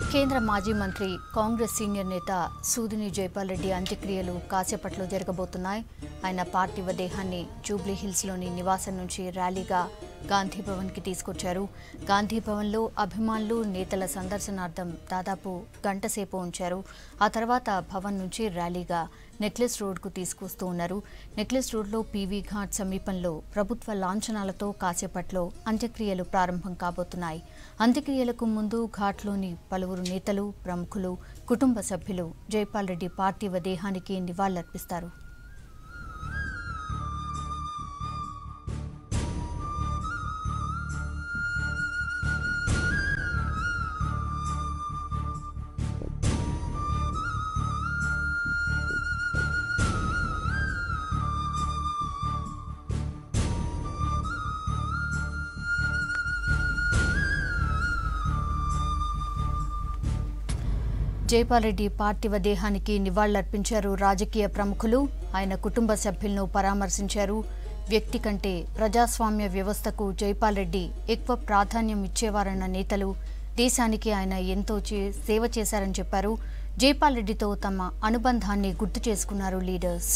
కేంద్ర మాజీ మంత్రి కాంగ్రెస్ సీనియర్ నేత సూదిని జైపాల్ రెడ్డి అంత్యక్రియలు కాసేపట్లో జరగబోతున్నాయి ఆయన పార్థివ దేహాన్ని జూబ్లీ హిల్స్లోని నివాసం నుంచి ర్యాలీగా గాంధీ భవన్కి తీసుకొచ్చారు గాంధీ భవన్లో అభిమానులు నేతల సందర్శనార్థం దాదాపు గంట సేపు ఉంచారు ఆ తర్వాత భవన్ నుంచి ర్యాలీగా నెక్లెస్ రోడ్కు తీసుకొస్తూ ఉన్నారు నెక్లెస్ రోడ్లో పీవీ ఘాట్ సమీపంలో ప్రభుత్వ లాంఛనాలతో కాసేపట్లో అంత్యక్రియలు ప్రారంభం కాబోతున్నాయి అంత్యక్రియలకు ముందు ఘాట్లోని పలువురు నేతలు ప్రముఖులు కుటుంబ సభ్యులు జైపాల్ రెడ్డి పార్థివ దేహానికి నివాళులర్పిస్తారు జైపాల్ రెడ్డి పార్థివ దేహానికి నివాళులర్పించారు రాజకీయ ప్రముఖులు ఆయన కుటుంబ సభ్యులను పరామర్శించారు వ్యక్తి కంటే ప్రజాస్వామ్య వ్యవస్థకు జైపాల్ రెడ్డి ఎక్కువ ప్రాధాన్యం ఇచ్చేవారన్న నేతలు దేశానికి ఆయన ఎంతో చే- సేవ చేశారని చెప్పారు జైపాల్ రెడ్డితో తమ అనుబంధాన్ని గుర్తు చేసుకున్నారు లీడర్స్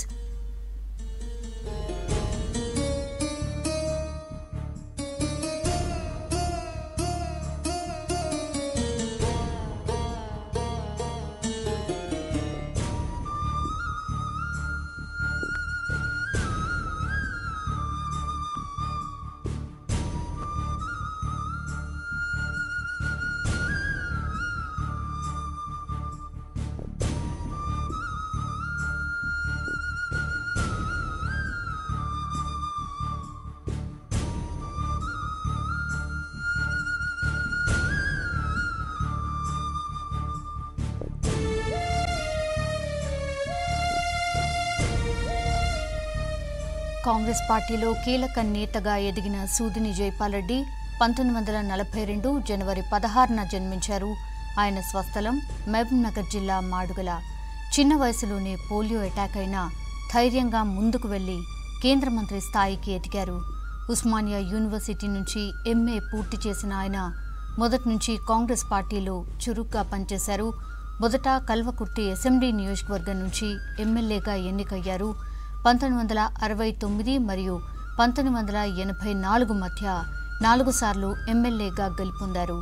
కాంగ్రెస్ పార్టీలో కీలక నేతగా ఎదిగిన సూదిని జైపాల్ రెడ్డి పంతొమ్మిది వందల నలభై రెండు జనవరి పదహారున జన్మించారు ఆయన స్వస్థలం మహబూబ్ నగర్ జిల్లా మాడుగల చిన్న వయసులోనే పోలియో అటాక్ అయినా ధైర్యంగా ముందుకు వెళ్లి కేంద్ర మంత్రి స్థాయికి ఎదిగారు ఉస్మానియా యూనివర్సిటీ నుంచి ఎంఏ పూర్తి చేసిన ఆయన మొదటి నుంచి కాంగ్రెస్ పార్టీలో చురుగ్గా పనిచేశారు మొదట కల్వకుర్తి అసెంబ్లీ నియోజకవర్గం నుంచి ఎమ్మెల్యేగా ఎన్నికయ్యారు పంతొమ్మిది వందల అరవై తొమ్మిది మరియు పంతొమ్మిది వందల ఎనభై నాలుగు మధ్య నాలుగు సార్లు ఎమ్మెల్యేగా గెలుపొందారు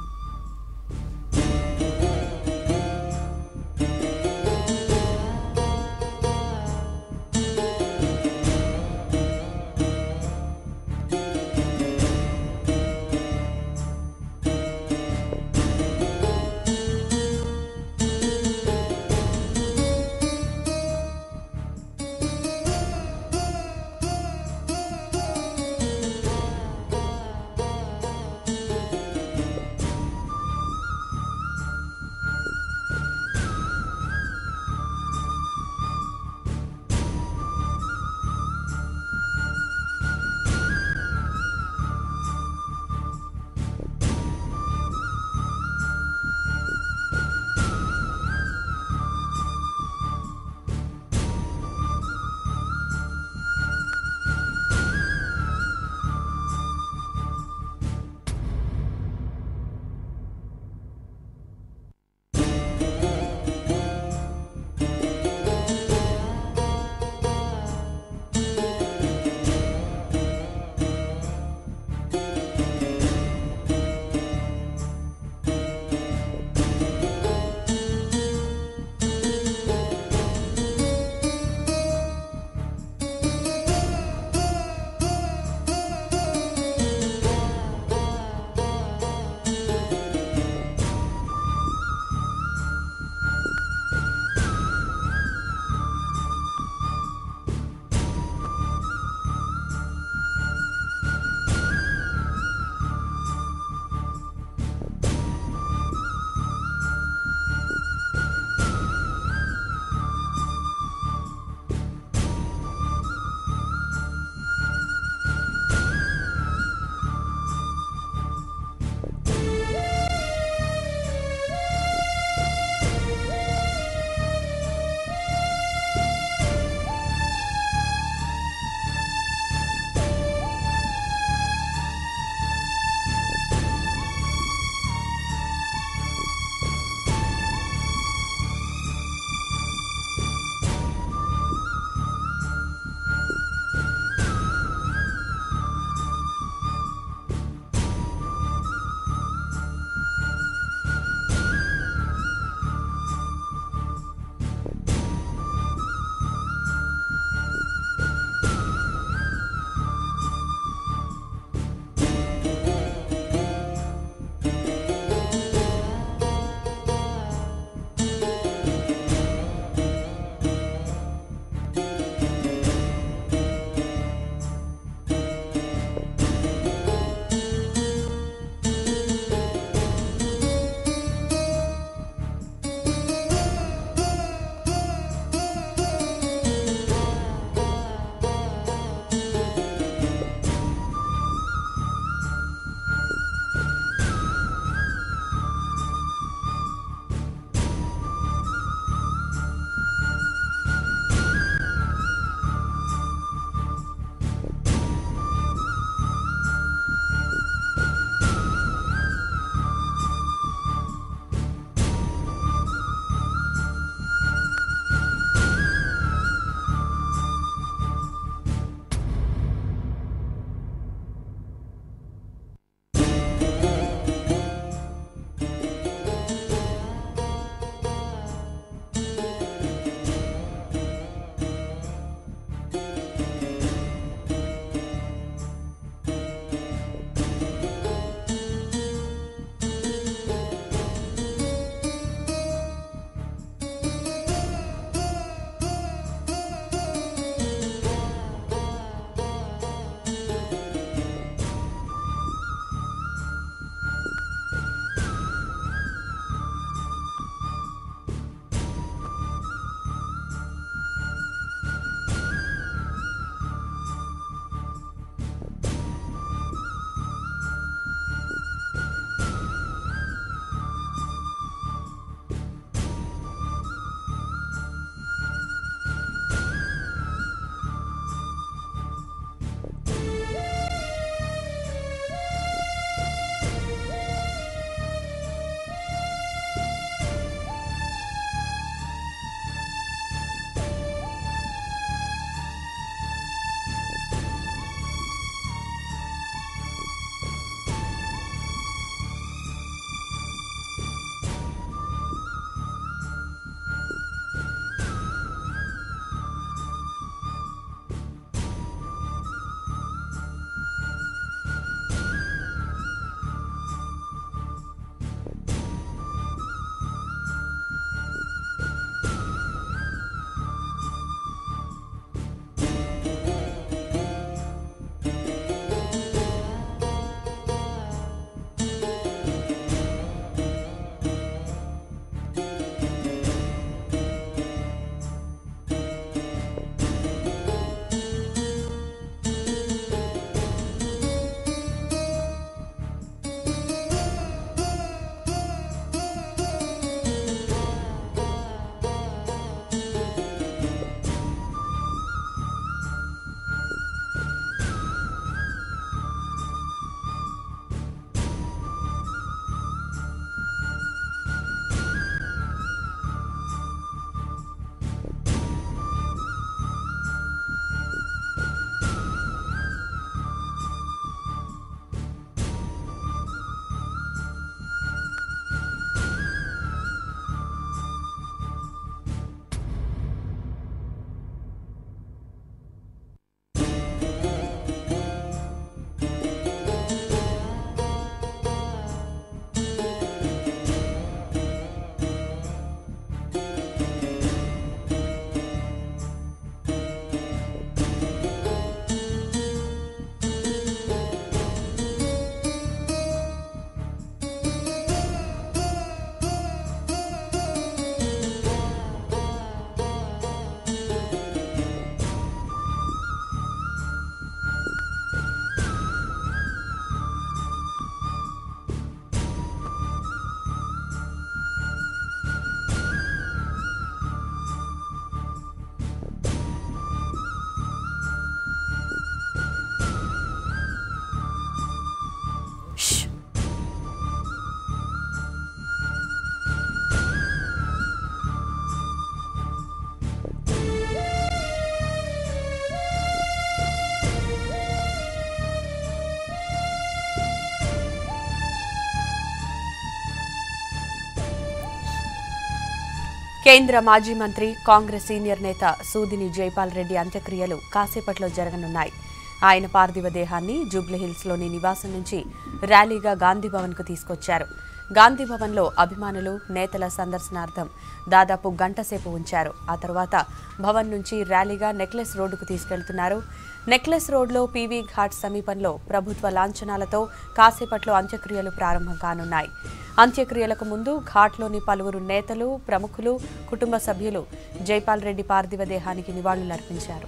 కేంద్ర మాజీ మంత్రి కాంగ్రెస్ సీనియర్ నేత సూదిని జైపాల్ రెడ్డి అంత్యక్రియలు కాసేపట్లో జరగనున్నాయి ఆయన పార్థివ దేహాన్ని జూబ్లీహిల్స్లోని నివాసం నుంచి ర్యాలీగా గాంధీ భవన్కు తీసుకొచ్చారు గాంధీ భవన్లో అభిమానులు నేతల సందర్శనార్థం దాదాపు గంట సేపు ఉంచారు ఆ తర్వాత భవన్ నుంచి ర్యాలీగా నెక్లెస్ రోడ్డుకు తీసుకెళ్తున్నారు నెక్లెస్ రోడ్లో పీవీ ఘాట్ సమీపంలో ప్రభుత్వ లాంఛనాలతో కాసేపట్లో అంత్యక్రియలు ప్రారంభం కానున్నాయి అంత్యక్రియలకు ముందు ఘాట్లోని పలువురు నేతలు ప్రముఖులు కుటుంబ సభ్యులు జైపాల్ రెడ్డి పార్థివ దేహానికి నివాళులర్పించారు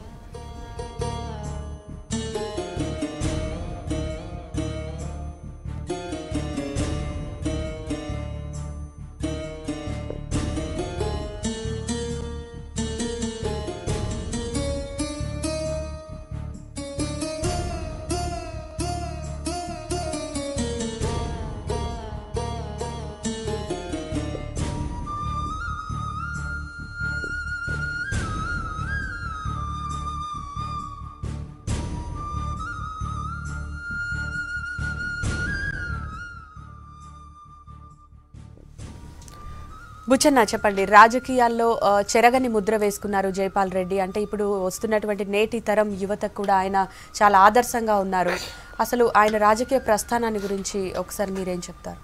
బుచ్చన్న చెప్పండి రాజకీయాల్లో ఆ, చెరగని ముద్ర వేసుకున్నారు జైపాల్ రెడ్డి అంటే ఇప్పుడు వస్తున్నటువంటి నేటి తరం యువతకు కూడా ఆయన చాలా ఆదర్శంగా ఉన్నారు అసలు ఆయన రాజకీయ ప్రస్థానాన్ని గురించి ఒకసారి మీరేం చెప్తారు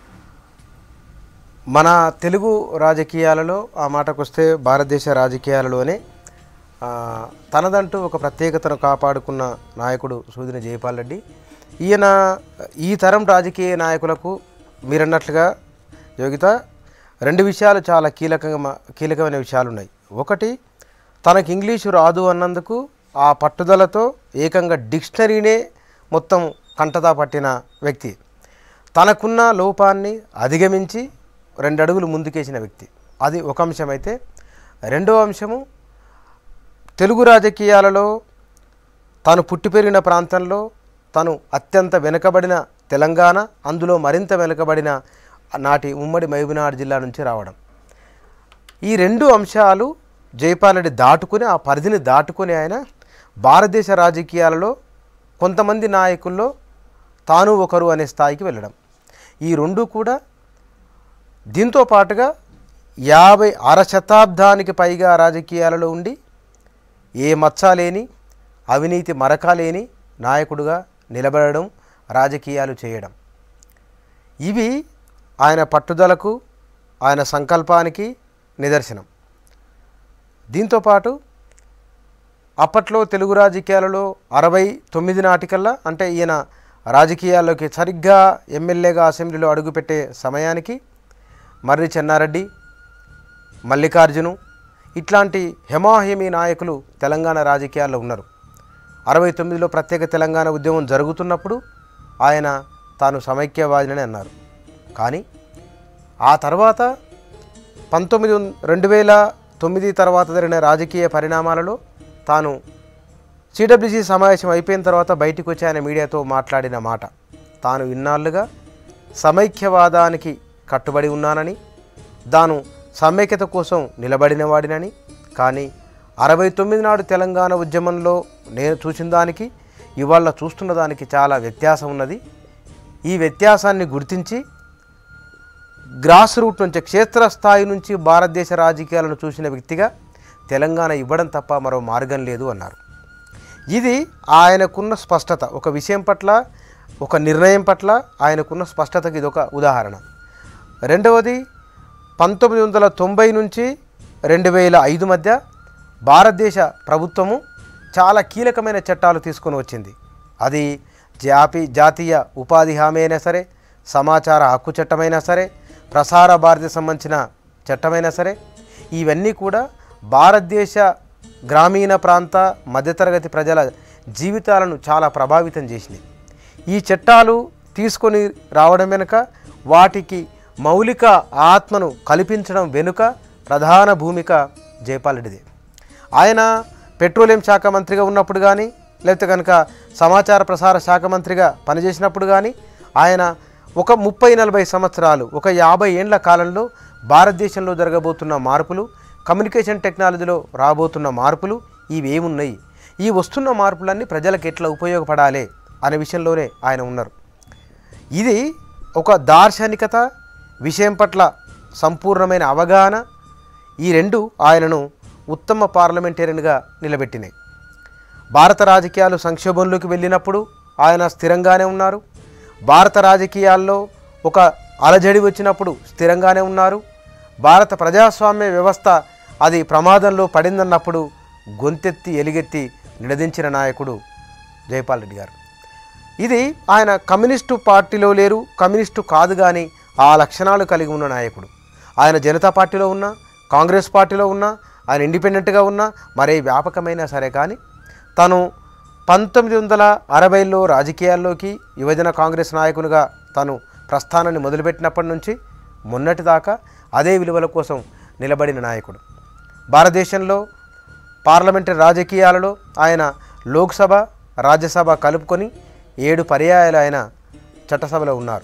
మన తెలుగు రాజకీయాలలో ఆ మాటకొస్తే భారతదేశ రాజకీయాలలోనే ఆ, తనదంటూ ఒక ప్రత్యేకతను కాపాడుకున్న నాయకుడు సూదిన జయపాల్ రెడ్డి ఈయన ఈ తరం రాజకీయ నాయకులకు మీరన్నట్లుగా యోగిత రెండు విషయాలు చాలా కీలకంగా కీలకమైన విషయాలు ఉన్నాయి ఒకటి తనకు ఇంగ్లీషు రాదు అన్నందుకు ఆ పట్టుదలతో ఏకంగా డిక్షనరీనే మొత్తం కంటతా పట్టిన వ్యక్తి తనకున్న లోపాన్ని అధిగమించి రెండు అడుగులు ముందుకేసిన వ్యక్తి అది ఒక అంశం అయితే రెండో అంశము తెలుగు రాజకీయాలలో తాను పుట్టి పెరిగిన ప్రాంతంలో తను అత్యంత వెనుకబడిన తెలంగాణ అందులో మరింత వెనుకబడిన నాటి ఉమ్మడి మహబూబ్నగర్ జిల్లా నుంచి రావడం ఈ రెండు అంశాలు జైపాల్ రెడ్డి దాటుకుని ఆ పరిధిని దాటుకుని ఆయన భారతదేశ రాజకీయాలలో కొంతమంది నాయకుల్లో తాను ఒకరు అనే స్థాయికి వెళ్ళడం ఈ రెండు కూడా దీంతో పాటుగా యాభై అర శతాబ్దానికి పైగా రాజకీయాలలో ఉండి ఏ మచ్చ లేని అవినీతి మరక లేని నాయకుడుగా నిలబడడం రాజకీయాలు చేయడం ఇవి ఆయన పట్టుదలకు ఆయన సంకల్పానికి నిదర్శనం దీంతోపాటు అప్పట్లో తెలుగు రాజకీయాలలో అరవై తొమ్మిది నాటికల్లా అంటే ఈయన రాజకీయాల్లోకి సరిగ్గా ఎమ్మెల్యేగా అసెంబ్లీలో అడుగుపెట్టే సమయానికి మర్రి చెన్నారెడ్డి మల్లికార్జును ఇట్లాంటి హెమాహెమీ నాయకులు తెలంగాణ రాజకీయాల్లో ఉన్నారు అరవై తొమ్మిదిలో ప్రత్యేక తెలంగాణ ఉద్యమం జరుగుతున్నప్పుడు ఆయన తాను సమైక్యవాదిని అన్నారు కానీ ఆ తర్వాత పంతొమ్మిది వం- రెండు వేల తొమ్మిది తర్వాత జరిగిన రాజకీయ పరిణామాలలో తాను సిడబ్ల్యూసీ సమావేశం అయిపోయిన తర్వాత బయటికి వచ్చి ఆయన మీడియాతో మాట్లాడిన మాట తాను ఇన్నాళ్ళుగా సమైక్యవాదానికి కట్టుబడి ఉన్నానని తాను సమైక్యత కోసం నిలబడిన వాడినని కానీ అరవై తొమ్మిది నాడు తెలంగాణ ఉద్యమంలో నేను చూసిన దానికి ఇవాళ చూస్తున్న దానికి చాలా వ్యత్యాసం ఉన్నది ఈ వ్యత్యాసాన్ని గుర్తించి గ్రాస్ రూట్ నుంచి క్షేత్రస్థాయి నుంచి భారతదేశ రాజకీయాలను చూసిన వ్యక్తిగా తెలంగాణ ఇవ్వడం తప్ప మరో మార్గం లేదు అన్నారు ఇది ఆయనకున్న స్పష్టత ఒక విషయం పట్ల ఒక నిర్ణయం పట్ల ఆయనకున్న స్పష్టతకి ఇది ఒక ఉదాహరణ రెండవది పంతొమ్మిది వందల తొంభై నుంచి రెండు వేల ఐదు మధ్య భారతదేశ ప్రభుత్వము చాలా కీలకమైన చట్టాలు తీసుకొని వచ్చింది అది జాపి జాతీయ ఉపాధి హామీ అయినా సరే సమాచార హక్కు చట్టమైనా సరే ప్రసార భారతి సంబంధించిన చట్టమైనా సరే ఇవన్నీ కూడా భారతదేశ గ్రామీణ ప్రాంత మధ్యతరగతి ప్రజల జీవితాలను చాలా ప్రభావితం చేసినాయి ఈ చట్టాలు తీసుకొని రావడం వెనుక వాటికి మౌలిక ఆత్మను కల్పించడం వెనుక ప్రధాన భూమిక జైపాల్ రెడ్డిదే ఆయన పెట్రోలియం శాఖ మంత్రిగా ఉన్నప్పుడు కానీ లేకపోతే కనుక సమాచార ప్రసార శాఖ మంత్రిగా పనిచేసినప్పుడు కానీ ఆయన ఒక ముప్పై నలభై సంవత్సరాలు ఒక యాభై ఏండ్ల కాలంలో భారతదేశంలో జరగబోతున్న మార్పులు కమ్యూనికేషన్ టెక్నాలజీలో రాబోతున్న మార్పులు ఇవి ఏమున్నాయి ఈ వస్తున్న మార్పులన్నీ ప్రజలకు ఎట్లా ఉపయోగపడాలి అనే విషయంలోనే ఆయన ఉన్నారు ఇది ఒక దార్శనికత విషయం పట్ల సంపూర్ణమైన అవగాహన ఈ రెండు ఆయనను ఉత్తమ పార్లమెంటేరియన్గా నిలబెట్టినాయి భారత రాజకీయాలు సంక్షోభంలోకి వెళ్ళినప్పుడు ఆయన స్థిరంగానే ఉన్నారు భారత రాజకీయాల్లో ఒక అలజడి వచ్చినప్పుడు స్థిరంగానే ఉన్నారు భారత ప్రజాస్వామ్య వ్యవస్థ అది ప్రమాదంలో పడిందన్నప్పుడు గొంతెత్తి ఎలుగెత్తి నినదించిన నాయకుడు జయపాల్ రెడ్డి గారు ఇది ఆయన కమ్యూనిస్టు పార్టీలో లేరు కమ్యూనిస్టు కాదు కానీ ఆ లక్షణాలు కలిగి ఉన్న నాయకుడు ఆయన జనతా పార్టీలో ఉన్నా కాంగ్రెస్ పార్టీలో ఉన్నా ఆయన ఇండిపెండెంట్గా ఉన్నా మరే వ్యాపకమైనా సరే కానీ తను పంతొమ్మిది వందల అరవైలో రాజకీయాల్లోకి యువజన కాంగ్రెస్ నాయకునిగా తను ప్రస్థానాన్ని మొదలుపెట్టినప్పటి నుంచి మొన్నటి దాకా అదే విలువల కోసం నిలబడిన నాయకుడు భారతదేశంలో పార్లమెంటరీ రాజకీయాలలో ఆయన లోక్సభ రాజ్యసభ కలుపుకొని ఏడు పర్యాయాలు ఆయన చట్టసభలో ఉన్నారు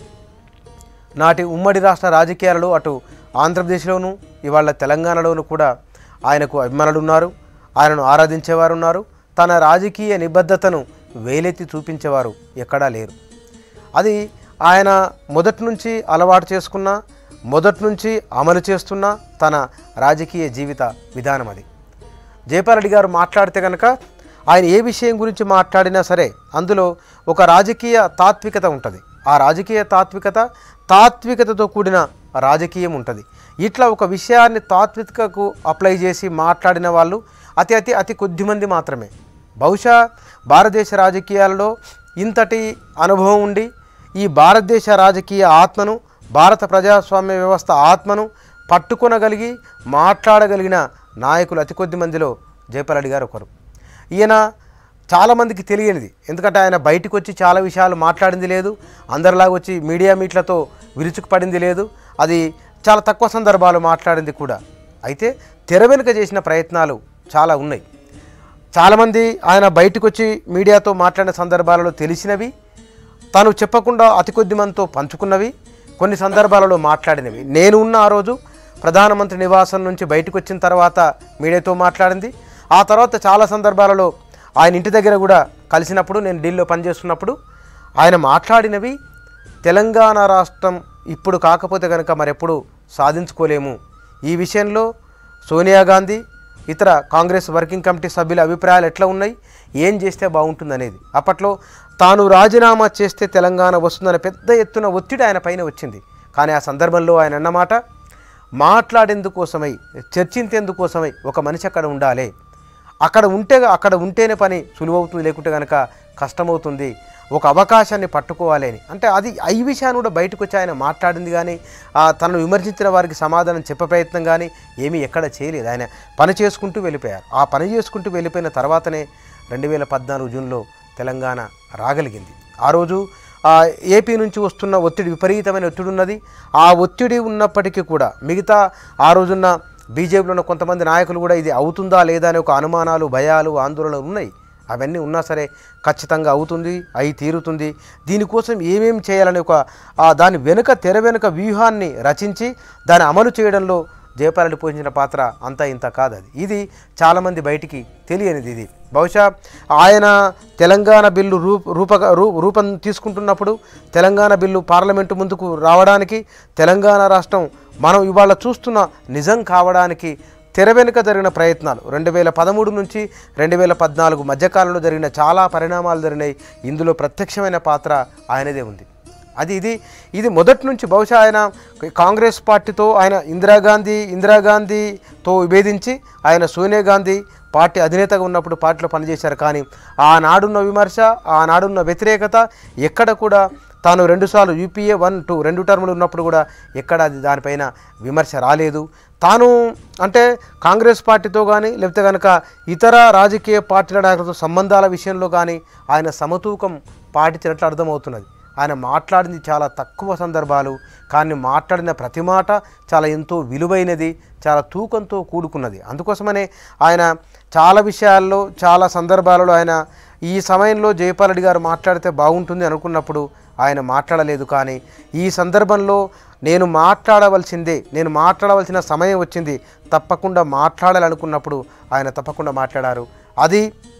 నాటి ఉమ్మడి రాష్ట్ర రాజకీయాలలో అటు ఆంధ్రప్రదేశ్లోను ఇవాళ తెలంగాణలోను కూడా ఆయనకు అభిమానులు ఉన్నారు ఆయనను ఆరాధించేవారు ఉన్నారు తన రాజకీయ నిబద్ధతను వేలెత్తి చూపించేవారు ఎక్కడా లేరు అది ఆయన మొదటి నుంచి అలవాటు చేసుకున్న మొదటి నుంచి అమలు చేస్తున్న తన రాజకీయ జీవిత విధానం అది జయపాలరెడ్డి గారు మాట్లాడితే కనుక ఆయన ఏ విషయం గురించి మాట్లాడినా సరే అందులో ఒక రాజకీయ తాత్వికత ఉంటుంది ఆ రాజకీయ తాత్వికత తాత్వికతతో కూడిన రాజకీయం ఉంటుంది ఇట్లా ఒక విషయాన్ని తాత్వికకు అప్లై చేసి మాట్లాడిన వాళ్ళు అతి అతి అతి కొద్ది మంది మాత్రమే బహుశా భారతదేశ రాజకీయాలలో ఇంతటి అనుభవం ఉండి ఈ భారతదేశ రాజకీయ ఆత్మను భారత ప్రజాస్వామ్య వ్యవస్థ ఆత్మను పట్టుకొనగలిగి మాట్లాడగలిగిన నాయకులు అతి కొద్ది మందిలో జయపాలరెడ్డి గారు ఒకరు ఈయన చాలామందికి తెలియనిది ఎందుకంటే ఆయన బయటకు వచ్చి చాలా విషయాలు మాట్లాడింది లేదు అందరిలాగా వచ్చి మీడియా మీట్లతో విరుచుకుపడింది లేదు అది చాలా తక్కువ సందర్భాలు మాట్లాడింది కూడా అయితే తెర వెనుక చేసిన ప్రయత్నాలు చాలా ఉన్నాయి చాలామంది ఆయన బయటకు వచ్చి మీడియాతో మాట్లాడిన సందర్భాలలో తెలిసినవి తాను చెప్పకుండా అతి కొద్ది మందితో పంచుకున్నవి కొన్ని సందర్భాలలో మాట్లాడినవి నేను ఉన్న ఆ రోజు ప్రధానమంత్రి నివాసం నుంచి బయటకు వచ్చిన తర్వాత మీడియాతో మాట్లాడింది ఆ తర్వాత చాలా సందర్భాలలో ఆయన ఇంటి దగ్గర కూడా కలిసినప్పుడు నేను ఢిల్లీలో పనిచేస్తున్నప్పుడు ఆయన మాట్లాడినవి తెలంగాణ రాష్ట్రం ఇప్పుడు కాకపోతే కనుక మరెప్పుడు సాధించుకోలేము ఈ విషయంలో సోనియా గాంధీ ఇతర కాంగ్రెస్ వర్కింగ్ కమిటీ సభ్యుల అభిప్రాయాలు ఎట్లా ఉన్నాయి ఏం చేస్తే బాగుంటుంది అనేది అప్పట్లో తాను రాజీనామా చేస్తే తెలంగాణ వస్తుందనే పెద్ద ఎత్తున ఒత్తిడి ఆయన పైన వచ్చింది కానీ ఆ సందర్భంలో ఆయన అన్నమాట మాట్లాడేందుకోసమై చర్చించేందుకోసమై ఒక మనిషి అక్కడ ఉండాలి అక్కడ ఉంటే అక్కడ ఉంటేనే పని సులువవుతుంది లేకుంటే కనుక కష్టమవుతుంది ఒక అవకాశాన్ని పట్టుకోవాలి అని అంటే అది ఈ విషయాన్ని కూడా బయటకు వచ్చి ఆయన మాట్లాడింది కానీ ఆ తనను విమర్శించిన వారికి సమాధానం చెప్పే ప్రయత్నం కానీ ఏమీ ఎక్కడ చేయలేదు ఆయన పని చేసుకుంటూ వెళ్ళిపోయారు ఆ పని చేసుకుంటూ వెళ్ళిపోయిన తర్వాతనే రెండు వేల పద్నాలుగు జూన్లో తెలంగాణ రాగలిగింది ఆ రోజు ఆ ఏపీ నుంచి వస్తున్న ఒత్తిడి విపరీతమైన ఒత్తిడి ఉన్నది ఆ ఒత్తిడి ఉన్నప్పటికీ కూడా మిగతా ఆ రోజున్న బీజేపీలో ఉన్న కొంతమంది నాయకులు కూడా ఇది అవుతుందా లేదా అనే ఒక అనుమానాలు భయాలు ఆందోళనలు ఉన్నాయి అవన్నీ ఉన్నా సరే ఖచ్చితంగా అవుతుంది అయి తీరుతుంది దీనికోసం ఏమేమి చేయాలనే ఒక ఆ దాని వెనుక తెర వెనుక వ్యూహాన్ని రచించి దాన్ని అమలు చేయడంలో జయపాలరెడ్డి పోషించిన పాత్ర అంతా ఇంత కాదు అది ఇది చాలామంది బయటికి తెలియనిది ఇది బహుశా ఆయన తెలంగాణ బిల్లు రూప రూప రూ రూపం తీసుకుంటున్నప్పుడు తెలంగాణ బిల్లు పార్లమెంటు ముందుకు రావడానికి తెలంగాణ రాష్ట్రం మనం ఇవాళ చూస్తున్న నిజం కావడానికి తెర వెనుక జరిగిన ప్రయత్నాలు రెండు వేల పదమూడు నుంచి రెండు వేల పద్నాలుగు మధ్యకాలంలో జరిగిన చాలా పరిణామాలు జరిగినాయి ఇందులో ప్రత్యక్షమైన పాత్ర ఆయనదే ఉంది అది ఇది ఇది మొదటి నుంచి బహుశా ఆయన కాంగ్రెస్ పార్టీతో ఆయన ఇందిరాగాంధీ ఇందిరాగాంధీతో విభేదించి ఆయన సోనియా గాంధీ పార్టీ అధినేతగా ఉన్నప్పుడు పార్టీలో పనిచేశారు కానీ ఆనాడున్న విమర్శ ఆనాడున్న వ్యతిరేకత ఎక్కడ కూడా తాను రెండుసార్లు యూపీఏ వన్ టూ రెండు టర్ములు ఉన్నప్పుడు కూడా ఎక్కడ అది దానిపైన విమర్శ రాలేదు తాను అంటే కాంగ్రెస్ పార్టీతో కానీ లేకపోతే కనుక ఇతర రాజకీయ పార్టీల నాయకులతో సంబంధాల విషయంలో కానీ ఆయన సమతూకం పాటించినట్లు అర్థమవుతున్నది ఆయన మాట్లాడింది చాలా తక్కువ సందర్భాలు కానీ మాట్లాడిన ప్రతి మాట చాలా ఎంతో విలువైనది చాలా తూకంతో కూడుకున్నది అందుకోసమనే ఆయన చాలా విషయాల్లో చాలా సందర్భాలలో ఆయన ఈ సమయంలో జయపాల్ రెడ్డి గారు మాట్లాడితే బాగుంటుంది అనుకున్నప్పుడు ఆయన మాట్లాడలేదు కానీ ఈ సందర్భంలో నేను మాట్లాడవలసిందే నేను మాట్లాడవలసిన సమయం వచ్చింది తప్పకుండా మాట్లాడాలనుకున్నప్పుడు ఆయన తప్పకుండా మాట్లాడారు అది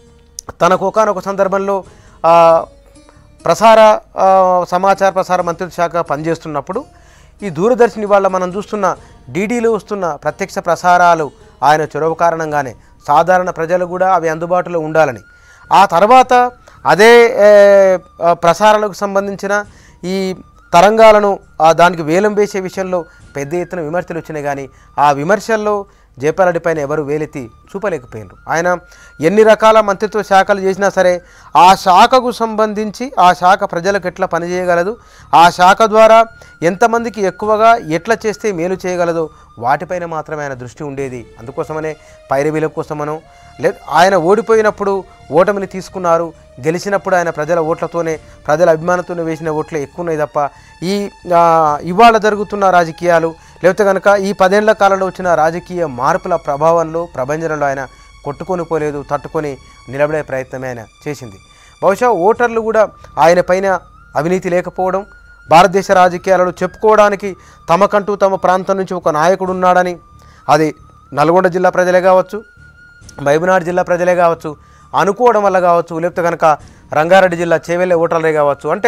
తనకు ఒకనొక సందర్భంలో ఆ, ప్రసార ఆ, సమాచార ప్రసార మంత్రిత్వ శాఖ పనిచేస్తున్నప్పుడు ఈ దూరదర్శన్ ఇవాళ మనం చూస్తున్న డీడీలో వస్తున్న ప్రత్యక్ష ప్రసారాలు ఆయన చొరవ కారణంగానే సాధారణ ప్రజలు కూడా అవి అందుబాటులో ఉండాలని ఆ తర్వాత అదే ఏ, ఆ, ప్రసారాలకు సంబంధించిన ఈ తరంగాలను ఆ దానికి వేలం వేసే విషయంలో పెద్ద ఎత్తున విమర్శలు వచ్చినాయి కానీ ఆ విమర్శల్లో జయపాలరెడ్డి పైన ఎవరు వేలెత్తి చూపలేకపోయినారు ఆయన ఎన్ని రకాల మంత్రిత్వ శాఖలు చేసినా సరే ఆ శాఖకు సంబంధించి ఆ శాఖ ప్రజలకు ఎట్లా పనిచేయగలదు ఆ శాఖ ద్వారా ఎంతమందికి ఎక్కువగా ఎట్లా చేస్తే మేలు చేయగలదో వాటిపైన మాత్రమే ఆయన దృష్టి ఉండేది అందుకోసమనే పైరవీల కోసమనో లే ఆయన ఓడిపోయినప్పుడు ఓటమిని తీసుకున్నారు గెలిచినప్పుడు ఆయన ప్రజల ఓట్లతోనే ప్రజల అభిమానంతోనే వేసిన ఓట్లే ఎక్కువ ఉన్నాయి తప్ప ఈ ఆ, ఇవాళ జరుగుతున్న రాజకీయాలు లేకపోతే కనుక ఈ పదేళ్ల కాలంలో వచ్చిన రాజకీయ మార్పుల ప్రభావంలో ప్రభంజనంలో ఆయన కొట్టుకొని పోలేదు తట్టుకొని నిలబడే ప్రయత్నమే ఆయన చేసింది బహుశా ఓటర్లు కూడా ఆయన పైన అవినీతి లేకపోవడం భారతదేశ రాజకీయాలలో చెప్పుకోవడానికి తమకంటూ తమ ప్రాంతం నుంచి ఒక నాయకుడు ఉన్నాడని అది నల్గొండ జిల్లా ప్రజలే కావచ్చు మహబూబ్నగర్ జిల్లా ప్రజలే కావచ్చు అనుకోవడం వల్ల కావచ్చు లేకపోతే కనుక రంగారెడ్డి జిల్లా చేవెళ్ళే ఓటర్లే కావచ్చు అంటే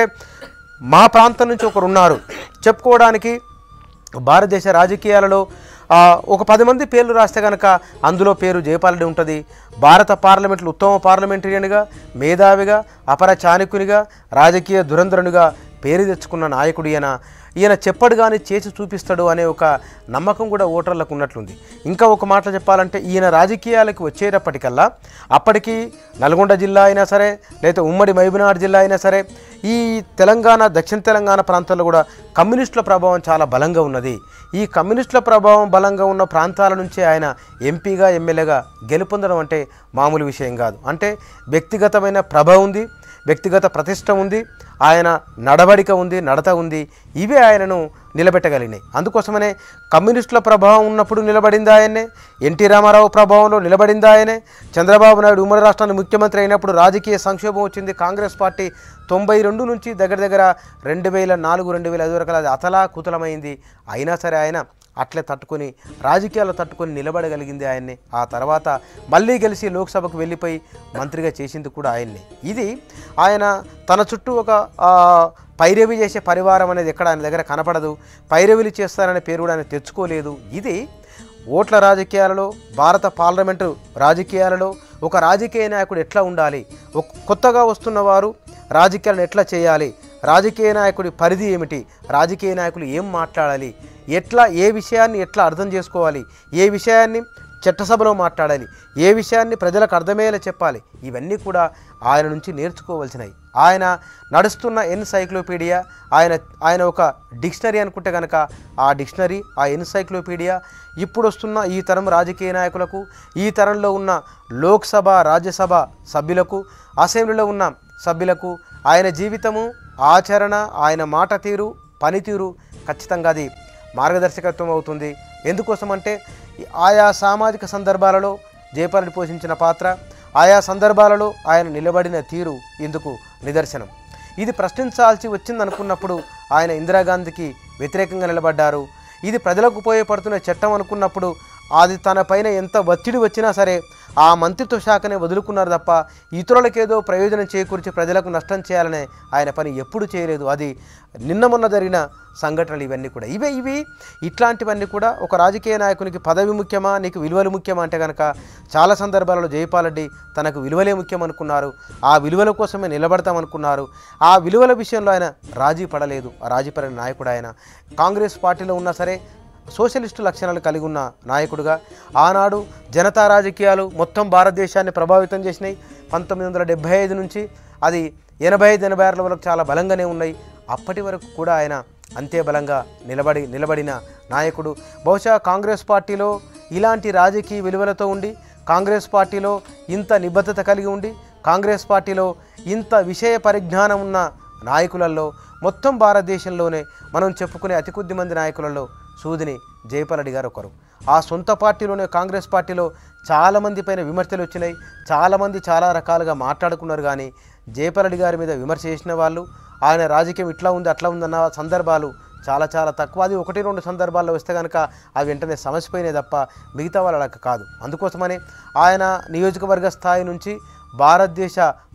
మా ప్రాంతం నుంచి ఒకరు ఉన్నారు చెప్పుకోవడానికి భారతదేశ రాజకీయాలలో ఆ, ఒక పది మంది పేర్లు రాస్తే కనుక అందులో పేరు జయపాలరెడ్డి ఉంటుంది భారత పార్లమెంట్లో ఉత్తమ పార్లమెంటేరియన్గా మేధావిగా అపర చాణక్యునిగా రాజకీయ దురంధరునిగా పేరు తెచ్చుకున్న నాయకుడు ఈయన ఈయన చెప్పడు కానీ చేసి చూపిస్తాడు అనే ఒక నమ్మకం కూడా ఓటర్లకు ఉన్నట్లుంది ఇంకా ఒక మాట చెప్పాలంటే ఈయన రాజకీయాలకు వచ్చేటప్పటికల్లా అప్పటికి నల్గొండ జిల్లా అయినా సరే లేదా ఉమ్మడి మహబూబ్నగర్ జిల్లా అయినా సరే ఈ తెలంగాణ దక్షిణ తెలంగాణ ప్రాంతాల్లో కూడా కమ్యూనిస్టుల ప్రభావం చాలా బలంగా ఉన్నది ఈ కమ్యూనిస్టుల ప్రభావం బలంగా ఉన్న ప్రాంతాల నుంచే ఆయన ఎంపీగా ఎమ్మెల్యేగా గెలుపొందడం అంటే మామూలు విషయం కాదు అంటే వ్యక్తిగతమైన ప్రభ ఉంది వ్యక్తిగత ప్రతిష్ట ఉంది ఆయన నడవడిక ఉంది నడత ఉంది ఇవే ఆయనను నిలబెట్టగలిగినాయి అందుకోసమనే కమ్యూనిస్టుల ప్రభావం ఉన్నప్పుడు నిలబడింది ఆయనే ఎన్టీ రామారావు ప్రభావంలో నిలబడింది ఆయనే చంద్రబాబు నాయుడు ఉమ్మడి రాష్ట్రానికి ముఖ్యమంత్రి అయినప్పుడు రాజకీయ సంక్షోభం వచ్చింది కాంగ్రెస్ పార్టీ తొంభై రెండు నుంచి దగ్గర దగ్గర రెండు వేల నాలుగు రెండు వేల ఐదు వరకు అది అతలా కుతలమైంది అయినా సరే ఆయన అట్లే తట్టుకొని రాజకీయాలు తట్టుకొని నిలబడగలిగింది ఆయన్ని ఆ తర్వాత మళ్ళీ గెలిచి లోక్సభకు వెళ్ళిపోయి మంత్రిగా చేసింది కూడా ఆయన్ని ఇది ఆయన తన చుట్టూ ఒక ఆ, పైరవి చేసే పరివారం అనేది ఎక్కడ ఆయన దగ్గర కనపడదు పైరవిలు చేస్తారనే పేరు కూడా ఆయన తెచ్చుకోలేదు ఇది ఓట్ల రాజకీయాలలో భారత పార్లమెంటు రాజకీయాలలో ఒక రాజకీయ నాయకుడు ఎట్లా ఉండాలి ఒక కొత్తగా వస్తున్న వారు రాజకీయాలను ఎట్లా చేయాలి రాజకీయ నాయకుడి పరిధి ఏమిటి రాజకీయ నాయకులు ఏం మాట్లాడాలి ఎట్లా ఏ విషయాన్ని ఎట్లా అర్థం చేసుకోవాలి ఏ విషయాన్ని చట్టసభలో మాట్లాడాలి ఏ విషయాన్ని ప్రజలకు అర్థమయ్యేలా చెప్పాలి ఇవన్నీ కూడా ఆయన నుంచి నేర్చుకోవాల్సినవి ఆయన నడుస్తున్న ఎన్సైక్లోపీడియా ఆయన ఆయన ఒక డిక్షనరీ అనుకుంటే కనుక ఆ డిక్షనరీ ఆ ఎన్సైక్లోపీడియా ఇప్పుడు వస్తున్న ఈ తరం రాజకీయ నాయకులకు ఈ తరంలో ఉన్న లోక్సభ రాజ్యసభ సభ్యులకు అసెంబ్లీలో ఉన్న సభ్యులకు ఆయన జీవితము ఆచరణ ఆయన మాట తీరు పనితీరు ఖచ్చితంగా అది మార్గదర్శకత్వం అవుతుంది ఎందుకోసం అంటే ఆయా సామాజిక సందర్భాలలో జయపాలని పోషించిన పాత్ర ఆయా సందర్భాలలో ఆయన నిలబడిన తీరు ఇందుకు నిదర్శనం ఇది ప్రశ్నించాల్సి వచ్చిందనుకున్నప్పుడు ఆయన ఇందిరాగాంధీకి వ్యతిరేకంగా నిలబడ్డారు ఇది ప్రజలకు ఉపయోగపడుతున్న చట్టం అనుకున్నప్పుడు అది తన పైన ఎంత ఒత్తిడి వచ్చినా సరే ఆ మంత్రిత్వ శాఖనే వదులుకున్నారు తప్ప ఇతరులకేదో ప్రయోజనం చేకూర్చి ప్రజలకు నష్టం చేయాలనే ఆయన పని ఎప్పుడు చేయలేదు అది నిన్న మొన్న జరిగిన సంఘటనలు ఇవన్నీ కూడా ఇవే ఇవి ఇట్లాంటివన్నీ కూడా ఒక రాజకీయ నాయకునికి పదవి ముఖ్యమా నీకు విలువలు ముఖ్యమా అంటే కనుక చాలా సందర్భాలలో జయపాలరెడ్డి తనకు విలువలే ముఖ్యం అనుకున్నారు ఆ విలువల కోసమే నిలబడతామనుకున్నారు ఆ విలువల విషయంలో ఆయన రాజీ పడలేదు ఆ రాజీ పడిన నాయకుడు ఆయన కాంగ్రెస్ పార్టీలో ఉన్నా సరే సోషలిస్టు లక్షణాలు కలిగి ఉన్న నాయకుడుగా ఆనాడు జనతా రాజకీయాలు మొత్తం భారతదేశాన్ని ప్రభావితం చేసినాయి పంతొమ్మిది వందల డెబ్బై ఐదు నుంచి అది ఎనభై ఐదు ఎనభై ఆరుల వరకు చాలా బలంగానే ఉన్నాయి అప్పటి వరకు కూడా ఆయన అంతే బలంగా నిలబడి నిలబడిన నాయకుడు బహుశా కాంగ్రెస్ పార్టీలో ఇలాంటి రాజకీయ విలువలతో ఉండి కాంగ్రెస్ పార్టీలో ఇంత నిబద్ధత కలిగి ఉండి కాంగ్రెస్ పార్టీలో ఇంత విషయ పరిజ్ఞానం ఉన్న నాయకులలో మొత్తం భారతదేశంలోనే మనం చెప్పుకునే అతి కొద్ది మంది నాయకులలో సూదిని జయపాలరెడ్డి గారు ఒకరు ఆ సొంత పార్టీలోనే కాంగ్రెస్ పార్టీలో చాలామంది పైన విమర్శలు వచ్చినాయి చాలామంది చాలా రకాలుగా మాట్లాడుకున్నారు కానీ జయపాలరెడ్డి గారి మీద విమర్శ చేసిన వాళ్ళు ఆయన రాజకీయం ఇట్లా ఉంది అట్లా ఉందన్న సందర్భాలు చాలా చాలా తక్కువ అది ఒకటి రెండు సందర్భాల్లో వస్తే కనుక అవి వెంటనే సమసిపోయినాయి తప్ప మిగతా వాళ్ళకి కాదు అందుకోసమని ఆయన నియోజకవర్గ స్థాయి నుంచి భారతదేశ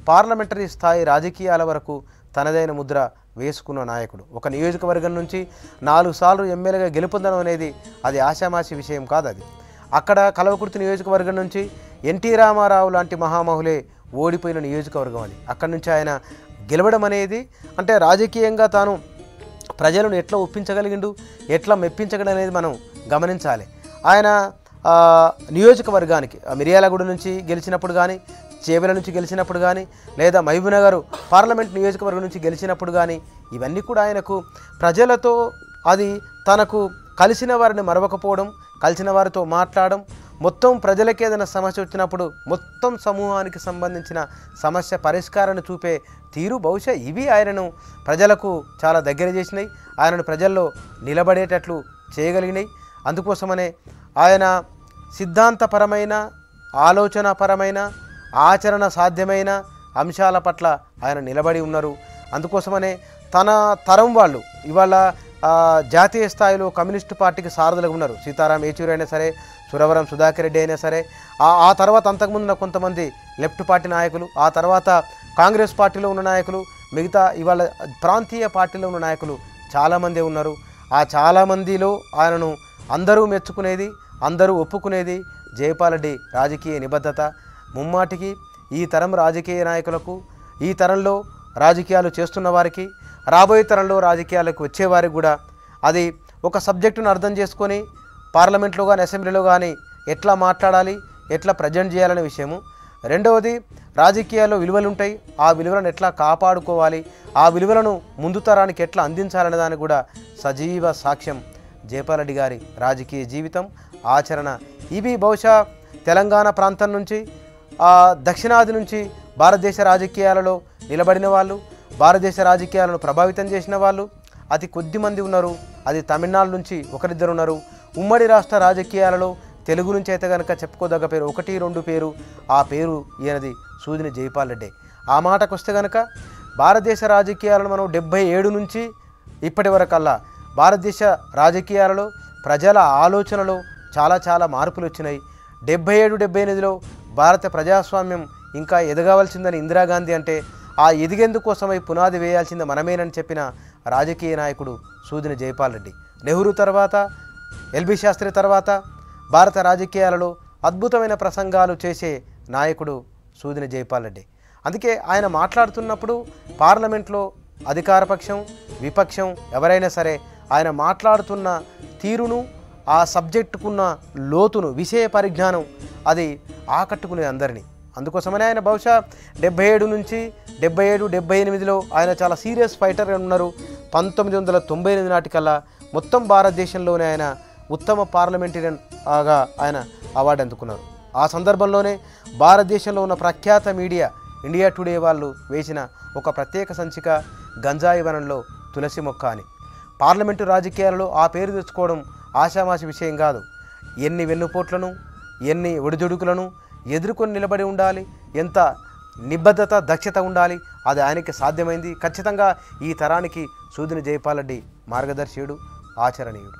పార్లమెంటరీ స్థాయి రాజకీయాల వరకు తనదైన ముద్ర వేసుకున్న నాయకుడు ఒక నియోజకవర్గం నుంచి నాలుగు సార్లు ఎమ్మెల్యేగా గెలుపొందడం అనేది అది ఆశామాషి విషయం కాదు అది అక్కడ కలవకుర్తి నియోజకవర్గం నుంచి ఎన్టీ రామారావు లాంటి మహామహులే ఓడిపోయిన నియోజకవర్గం అది అక్కడి నుంచి ఆయన గెలవడం అనేది అంటే రాజకీయంగా తాను ప్రజలను ఎట్లా ఒప్పించగలిగిండు ఎట్లా మెప్పించగలడు అనేది మనం గమనించాలి ఆయన ఆ, నియోజకవర్గానికి ఆ మిర్యాలగూడ నుంచి గెలిచినప్పుడు కానీ చేవెల నుంచి గెలిచినప్పుడు కానీ లేదా మహబూబ్నగర్ పార్లమెంట్ నియోజకవర్గం నుంచి గెలిచినప్పుడు కానీ ఇవన్నీ కూడా ఆయనకు ప్రజలతో అది తనకు కలిసిన వారిని మరవకపోవడం కలిసిన వారితో మాట్లాడడం మొత్తం ప్రజలకి ఏదైనా సమస్య వచ్చినప్పుడు మొత్తం సమూహానికి సంబంధించిన సమస్య పరిష్కారాన్ని చూపే తీరు బహుశా ఇవి ఆయనను ప్రజలకు చాలా దగ్గర చేసినాయి ఆయనను ప్రజల్లో నిలబడేటట్లు చేయగలిగినాయి అందుకోసమనే ఆయన సిద్ధాంతపరమైన ఆలోచనాపరమైన ఆచరణ సాధ్యమైన అంశాల పట్ల ఆయన నిలబడి ఉన్నారు అందుకోసమనే తన తరం వాళ్ళు ఇవాళ ఆ, జాతీయ స్థాయిలో కమ్యూనిస్టు పార్టీకి సారథులుగా ఉన్నారు సీతారాం ఏచూరి అయినా సరే సురవరం సుధాకర్ రెడ్డి అయినా సరే ఆ ఆ తర్వాత అంతకుముందు ఉన్న కొంతమంది లెఫ్ట్ పార్టీ నాయకులు ఆ తర్వాత కాంగ్రెస్ పార్టీలో ఉన్న నాయకులు మిగతా ఇవాళ ప్రాంతీయ పార్టీలో ఉన్న నాయకులు చాలామంది ఉన్నారు ఆ చాలామందిలో ఆయనను అందరూ మెచ్చుకునేది అందరూ ఒప్పుకునేది జయపాలరెడ్డి రాజకీయ నిబద్ధత ముమ్మాటికి ఈ తరం రాజకీయ నాయకులకు ఈ తరంలో రాజకీయాలు చేస్తున్న వారికి రాబోయే తరంలో రాజకీయాలకు వచ్చేవారికి కూడా అది ఒక సబ్జెక్టును అర్థం చేసుకొని పార్లమెంట్లో కానీ అసెంబ్లీలో కానీ ఎట్లా మాట్లాడాలి ఎట్లా ప్రజెంట్ చేయాలనే విషయము రెండవది రాజకీయాల్లో విలువలు ఉంటాయి ఆ విలువలను ఎట్లా కాపాడుకోవాలి ఆ విలువలను ముందు తరానికి ఎట్లా అందించాలనే దానికి కూడా సజీవ సాక్ష్యం జయపాలరెడ్డి గారి రాజకీయ జీవితం ఆచరణ ఇవి బహుశా తెలంగాణ ప్రాంతం నుంచి ఆ దక్షిణాది నుంచి భారతదేశ రాజకీయాలలో నిలబడిన వాళ్ళు భారతదేశ రాజకీయాలను ప్రభావితం చేసిన వాళ్ళు అతి కొద్ది మంది ఉన్నారు అది తమిళనాడు నుంచి ఒకరిద్దరు ఉన్నారు ఉమ్మడి రాష్ట్ర రాజకీయాలలో తెలుగు నుంచి అయితే కనుక చెప్పుకోదగ్గ పేరు ఒకటి రెండు పేరు ఆ పేరు ఈయనది సూదిని జైపాల్ రెడ్డి ఆ మాటకు వస్తే కనుక భారతదేశ రాజకీయాలను మనం డెబ్బై ఏడు నుంచి ఇప్పటి వరకల్లా భారతదేశ రాజకీయాలలో ప్రజల ఆలోచనలో చాలా చాలా మార్పులు వచ్చినాయి డెబ్బై ఏడు డెబ్బై ఎనిమిదిలో భారత ప్రజాస్వామ్యం ఇంకా ఎదగవలసిందని ఇందిరాగాంధీ అంటే ఆ ఎదిగేందుకోసమై పునాది వేయాల్సింది మనమేనని చెప్పిన రాజకీయ నాయకుడు సూదిని జైపాల్ రెడ్డి నెహ్రూ తర్వాత ఎల్బి శాస్త్రి తర్వాత భారత రాజకీయాలలో అద్భుతమైన ప్రసంగాలు చేసే నాయకుడు సూదిని జైపాల్ రెడ్డి అందుకే ఆయన మాట్లాడుతున్నప్పుడు పార్లమెంట్లో అధికారపక్షం విపక్షం ఎవరైనా సరే ఆయన మాట్లాడుతున్న తీరును ఆ సబ్జెక్టుకున్న లోతును విషయ పరిజ్ఞానం అది ఆకట్టుకునే అందరినీ అందుకోసమనే ఆయన బహుశా డెబ్బై ఏడు నుంచి డెబ్బై ఏడు డెబ్బై ఎనిమిదిలో ఆయన చాలా సీరియస్ ఫైటర్గా ఉన్నారు పంతొమ్మిది వందల తొంభై ఎనిమిది నాటికల్లా మొత్తం భారతదేశంలోనే ఆయన ఉత్తమ పార్లమెంటేరియన్ గా ఆయన అవార్డు అందుకున్నారు ఆ సందర్భంలోనే భారతదేశంలో ఉన్న ప్రఖ్యాత మీడియా ఇండియా టుడే వాళ్ళు వేసిన ఒక ప్రత్యేక సంచిక గంజాయి వనంలో తులసి మొక్క అని పార్లమెంటు రాజకీయాలలో ఆ పేరు తెచ్చుకోవడం ఆషామాషి విషయం కాదు ఎన్ని వెన్నుపోట్లను ఎన్ని ఒడిదుడుకులను ఎదుర్కొని నిలబడి ఉండాలి ఎంత నిబద్ధత దక్షత ఉండాలి అది ఆయనకి సాధ్యమైంది ఖచ్చితంగా ఈ తరానికి సూదిని జయపాలరెడ్డి మార్గదర్శియుడు ఆచరణీయుడు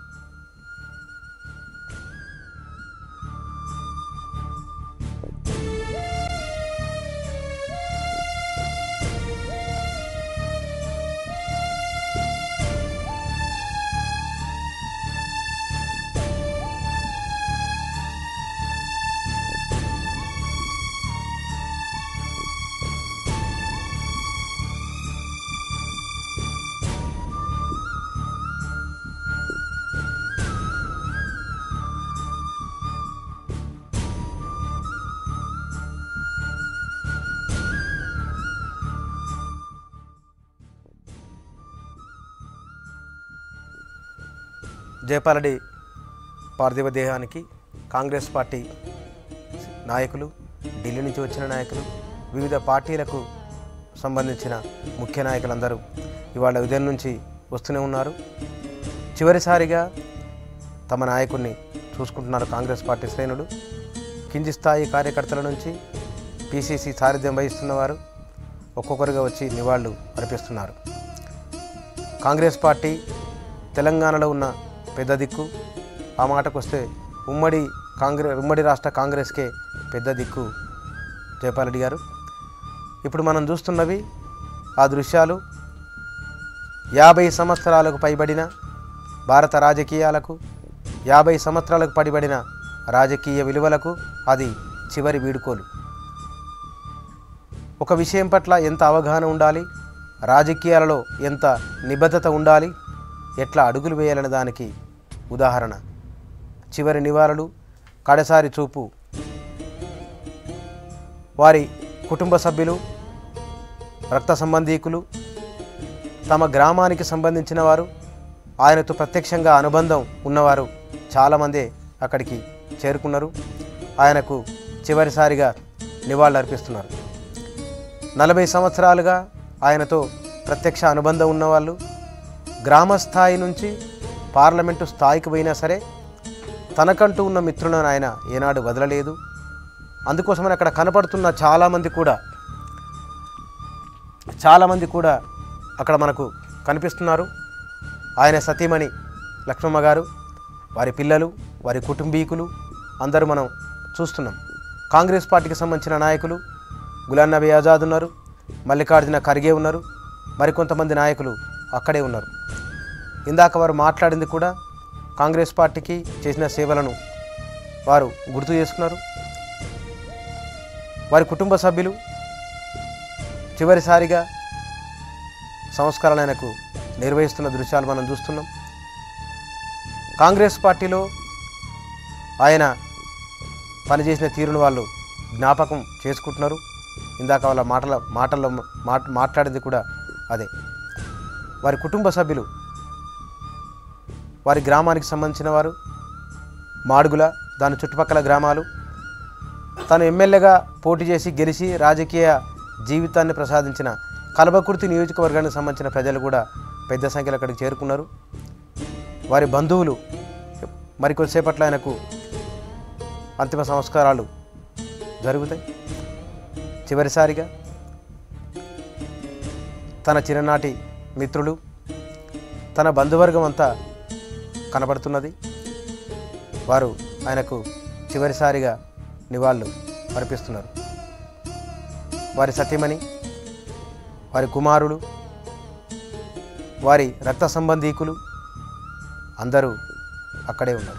జయపాలరెడ్డి పార్థివ దేహానికి కాంగ్రెస్ పార్టీ నాయకులు ఢిల్లీ నుంచి వచ్చిన నాయకులు వివిధ పార్టీలకు సంబంధించిన ముఖ్య నాయకులందరూ ఇవాళ ఉదయం నుంచి వస్తూనే ఉన్నారు చివరిసారిగా తమ నాయకుడిని చూసుకుంటున్నారు కాంగ్రెస్ పార్టీ శ్రేణులు కింది స్థాయి కార్యకర్తల నుంచి పిసిసి సారథ్యం వహిస్తున్నవారు ఒక్కొక్కరుగా వచ్చి నివాళులు అర్పిస్తున్నారు కాంగ్రెస్ పార్టీ తెలంగాణలో ఉన్న పెద్ద దిక్కు ఆ మాటకు వస్తే ఉమ్మడి కాంగ్రెస్ ఉమ్మడి రాష్ట్ర కాంగ్రెస్కే పెద్ద దిక్కు జయపాల్ రెడ్డి గారు ఇప్పుడు మనం చూస్తున్నవి ఆ దృశ్యాలు యాభై సంవత్సరాలకు పైబడిన భారత రాజకీయాలకు యాభై సంవత్సరాలకు పడిబడిన రాజకీయ విలువలకు అది చివరి వీడుకోలు ఒక విషయం పట్ల ఎంత అవగాహన ఉండాలి రాజకీయాలలో ఎంత నిబద్ధత ఉండాలి ఎట్లా అడుగులు వేయాలనే దానికి ఉదాహరణ చివరి నివాళులు కడసారి చూపు వారి కుటుంబ సభ్యులు రక్త సంబంధీకులు తమ గ్రామానికి సంబంధించిన వారు ఆయనతో ప్రత్యక్షంగా అనుబంధం ఉన్నవారు చాలామంది అక్కడికి చేరుకున్నారు ఆయనకు చివరిసారిగా నివాళులర్పిస్తున్నారు నలభై సంవత్సరాలుగా ఆయనతో ప్రత్యక్ష అనుబంధం ఉన్నవాళ్ళు గ్రామ స్థాయి నుంచి పార్లమెంటు స్థాయికి పోయినా సరే తనకంటూ ఉన్న మిత్రులను ఆయన ఏనాడు వదలలేదు అందుకోసమని అక్కడ కనపడుతున్న చాలామంది కూడా చాలామంది కూడా అక్కడ మనకు కనిపిస్తున్నారు ఆయన సతీమణి లక్ష్మమ్మ గారు వారి పిల్లలు వారి కుటుంబీకులు అందరూ మనం చూస్తున్నాం కాంగ్రెస్ పార్టీకి సంబంధించిన నాయకులు గులాం నబీ ఆజాద్ ఉన్నారు మల్లికార్జున ఖర్గే ఉన్నారు మరికొంతమంది నాయకులు అక్కడే ఉన్నారు ఇందాక వారు మాట్లాడింది కూడా కాంగ్రెస్ పార్టీకి చేసిన సేవలను వారు గుర్తు చేసుకున్నారు వారి కుటుంబ సభ్యులు చివరిసారిగా సంస్కరణ ఆయనకు నిర్వహిస్తున్న దృశ్యాలు మనం చూస్తున్నాం కాంగ్రెస్ పార్టీలో ఆయన పనిచేసిన తీరును వాళ్ళు జ్ఞాపకం చేసుకుంటున్నారు ఇందాక వాళ్ళ మాటల మాటల్లో మాట మాట్లాడింది కూడా అదే వారి కుటుంబ సభ్యులు వారి గ్రామానికి సంబంధించిన వారు మాడుగుల దాని చుట్టుపక్కల గ్రామాలు తను ఎమ్మెల్యేగా పోటీ చేసి గెలిచి రాజకీయ జీవితాన్ని ప్రసాదించిన కలబకుర్తి నియోజకవర్గానికి సంబంధించిన ప్రజలు కూడా పెద్ద సంఖ్యలో అక్కడికి చేరుకున్నారు వారి బంధువులు మరికొద్దిసేపట్లో ఆయనకు అంతిమ సంస్కారాలు జరుగుతాయి చివరిసారిగా తన చిన్ననాటి మిత్రులు తన బంధువర్గం అంతా కనబడుతున్నది వారు ఆయనకు చివరిసారిగా నివాళులు అర్పిస్తున్నారు వారి సతీమణి వారి కుమారులు వారి రక్త సంబంధీకులు అందరూ అక్కడే ఉన్నారు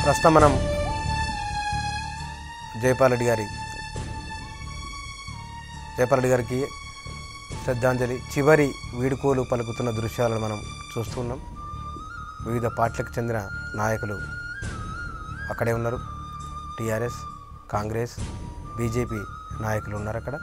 ప్రస్తుతం మనం జయపాల్ రెడ్డి గారి జయపాల్ రెడ్డి గారికి శ్రద్ధాంజలి చివరి వీడుకోలు పలుకుతున్న దృశ్యాలను మనం చూస్తున్నాం వివిధ పార్టీలకు చెందిన నాయకులు అక్కడే ఉన్నారు టీఆర్ఎస్ కాంగ్రెస్ బీజేపీ నాయకులు ఉన్నారు అక్కడ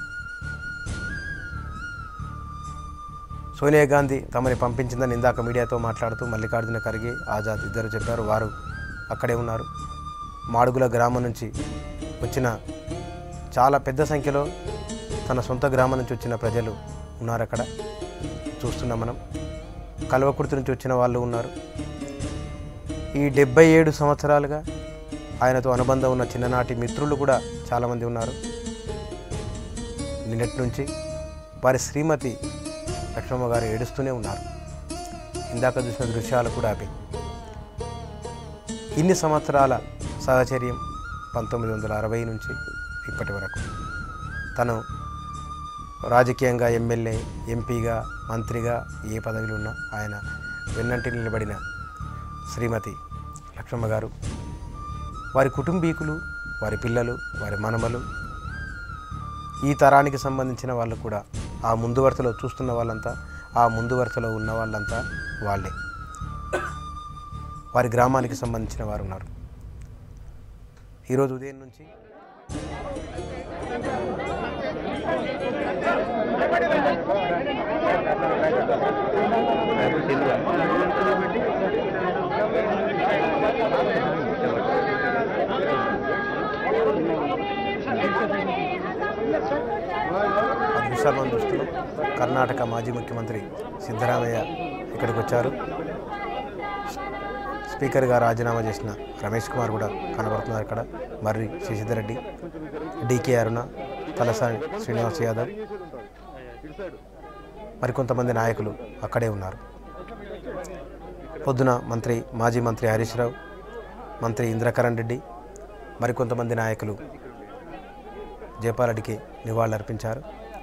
సోనియా గాంధీ తమని పంపించిందని ఇందాక మీడియాతో మాట్లాడుతూ మల్లికార్జున ఖర్గే ఆజాద్ ఇద్దరు చెప్పారు వారు అక్కడే ఉన్నారు మాడుగుల గ్రామం నుంచి వచ్చిన చాలా పెద్ద సంఖ్యలో తన సొంత గ్రామం నుంచి వచ్చిన ప్రజలు ఉన్నారు అక్కడ చూస్తున్నాం మనం కల్వకుర్తి నుంచి వచ్చిన వాళ్ళు ఉన్నారు ఈ డెబ్బై ఏడు సంవత్సరాలుగా ఆయనతో అనుబంధం ఉన్న చిన్ననాటి మిత్రులు కూడా చాలామంది ఉన్నారు నిన్నటి నుంచి వారి శ్రీమతి లక్ష్మమ్మ గారు ఏడుస్తూనే ఉన్నారు ఇందాక చూసిన దృశ్యాలు కూడా అవి ఇన్ని సంవత్సరాల సహచర్యం పంతొమ్మిది వందల అరవై నుంచి ఇప్పటి వరకు తను రాజకీయంగా ఎమ్మెల్యే ఎంపీగా మంత్రిగా ఏ పదవిలో ఉన్నా ఆయన వెన్నంటి నిలబడిన శ్రీమతి లక్ష్మమ్మ గారు వారి కుటుంబీకులు వారి పిల్లలు వారి మనమలు ఈ తరానికి సంబంధించిన వాళ్ళు కూడా ఆ ముందు వరుసలో చూస్తున్న వాళ్ళంతా ఆ ముందు వరుసలో ఉన్న వాళ్ళంతా వాళ్ళే వారి గ్రామానికి సంబంధించిన వారు ఉన్నారు ఈరోజు ఉదయం నుంచి ఆ దృశ్యాలు మనం చూస్తున్నాం కర్ణాటక మాజీ ముఖ్యమంత్రి సిద్ధరామయ్య ఇక్కడికి వచ్చారు స్పీకర్గా రాజీనామా చేసిన రమేష్ కుమార్ కూడా కనబడుతున్నారు ఇక్కడ మర్రి శశిధర్ రెడ్డి డికే అరుణ తలసాని శ్రీనివాస్ యాదవ్ మరికొంతమంది నాయకులు అక్కడే ఉన్నారు పొద్దున మంత్రి మాజీ మంత్రి హరీష్ రావు మంత్రి ఇంద్రకరణ్ రెడ్డి మరికొంతమంది నాయకులు జయపాలరెడ్డికి నివాళులర్పించారు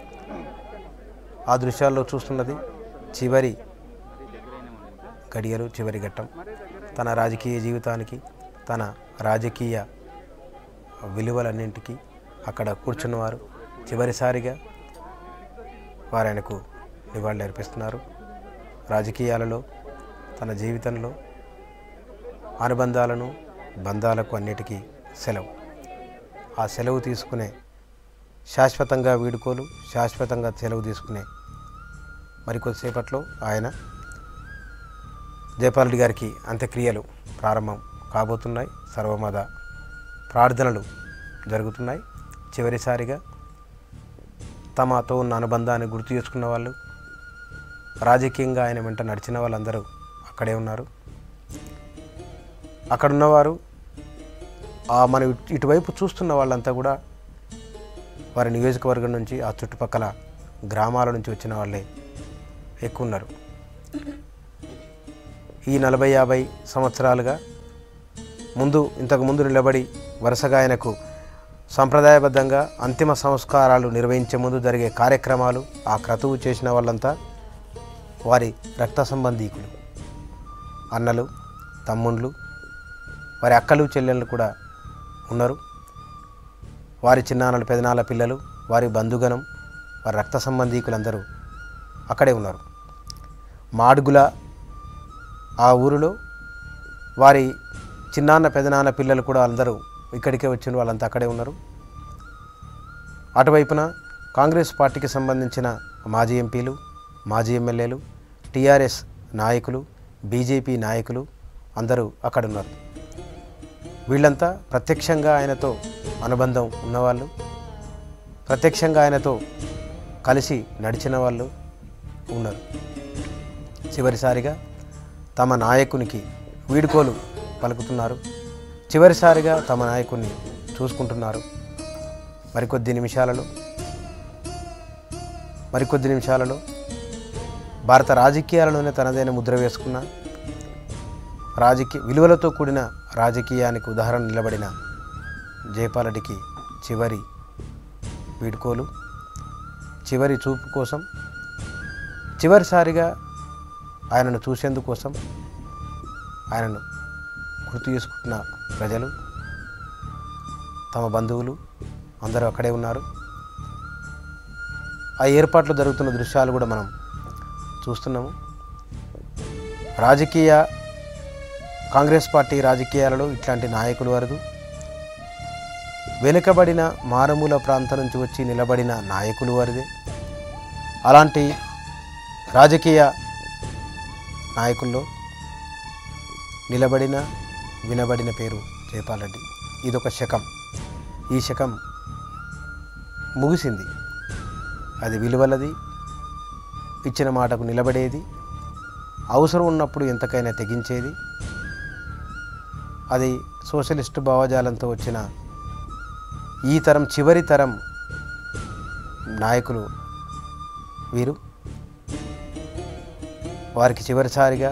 ఆ దృశ్యాల్లో చూస్తున్నది చివరి గడియలు చివరి ఘట్టం తన రాజకీయ జీవితానికి తన రాజకీయ విలువలన్నింటికి అక్కడ కూర్చున్నవారు చివరిసారిగా వారు ఆయనకు నివాళులు అర్పిస్తున్నారు రాజకీయాలలో తన జీవితంలో అనుబంధాలను బంధాలకు అన్నిటికీ సెలవు ఆ సెలవు తీసుకునే శాశ్వతంగా వీడుకోలు శాశ్వతంగా సెలవు తీసుకునే మరికొద్దిసేపట్లో ఆయన జయపాల్ రెడ్డి గారికి అంత్యక్రియలు ప్రారంభం కాబోతున్నాయి సర్వమద ప్రార్థనలు జరుగుతున్నాయి చివరిసారిగా తమతో ఉన్న అనుబంధాన్ని గుర్తు చేసుకున్న వాళ్ళు రాజకీయంగా ఆయన వెంట నడిచిన వాళ్ళందరూ అక్కడే ఉన్నారు అక్కడ ఉన్నవారు ఆ మనం ఇటు- ఇటువైపు చూస్తున్న వాళ్ళంతా కూడా వారి నియోజకవర్గం నుంచి ఆ చుట్టుపక్కల గ్రామాల నుంచి వచ్చిన వాళ్ళే ఎక్కువ ఉన్నారు ఈ నలభై యాభై సంవత్సరాలుగా ముందు ఇంతకు ముందు నిలబడి వరుసగా ఆయనకు సంప్రదాయబద్ధంగా అంతిమ సంస్కారాలు నిర్వహించే ముందు జరిగే కార్యక్రమాలు ఆ క్రతువు చేసిన వాళ్ళంతా వారి రక్త సంబంధీకులు అన్నలు తమ్ముళ్ళు వారి అక్కలు చెల్లెళ్ళు కూడా ఉన్నారు వారి చిన్నాన్నలు పెదనాల పిల్లలు వారి బంధుగణం వారి రక్త సంబంధీకులందరూ అక్కడే ఉన్నారు మాడుగుల ఆ ఊరిలో వారి చిన్నాన్న పెదనాన్న పిల్లలు కూడా అందరూ ఇక్కడికే వచ్చిన వాళ్ళంతా అక్కడే ఉన్నారు అటువైపున కాంగ్రెస్ పార్టీకి సంబంధించిన మాజీ ఎంపీలు మాజీ ఎమ్మెల్యేలు టీఆర్ఎస్ నాయకులు బీజేపీ నాయకులు అందరూ అక్కడ ఉన్నారు వీళ్ళంతా ప్రత్యక్షంగా ఆయనతో అనుబంధం ఉన్నవాళ్ళు ప్రత్యక్షంగా ఆయనతో కలిసి నడిచిన వాళ్ళు ఉన్నారు చివరిసారిగా తమ నాయకునికి వీడుకోలు పలుకుతున్నారు చివరిసారిగా తమ నాయకుడిని చూసుకుంటున్నారు మరికొద్ది నిమిషాలలో మరికొద్ది నిమిషాలలో భారత రాజకీయాలలోనే తనదైన ముద్ర వేసుకున్న రాజకీయ విలువలతో కూడిన రాజకీయానికి ఉదాహరణ నిలబడిన జయపాలరెడ్డికి చివరి వీడుకోలు చివరి చూపు కోసం చివరిసారిగా ఆయనను చూసేందుకోసం ఆయనను గుర్తు చేసుకుంటున్న ప్రజలు తమ బంధువులు అందరూ అక్కడే ఉన్నారు ఆ ఏర్పాట్లు జరుగుతున్న దృశ్యాలు కూడా మనం చూస్తున్నాము రాజకీయ కాంగ్రెస్ పార్టీ రాజకీయాలలో ఇట్లాంటి నాయకులు వరదు వెనుకబడిన మారుమూల ప్రాంతం నుంచి వచ్చి నిలబడిన నాయకులు వారిదే అలాంటి రాజకీయ నాయకుల్లో నిలబడిన వినబడిన పేరు జయపాల్ రెడ్డి ఇదొక శకం ఈ శకం ముగిసింది అది విలువలది ఇచ్చిన మాటకు నిలబడేది అవసరం ఉన్నప్పుడు ఎంతకైనా తెగించేది అది సోషలిస్టు భావజాలంతో వచ్చిన ఈ తరం చివరి తరం నాయకులు వీరు వారికి చివరిసారిగా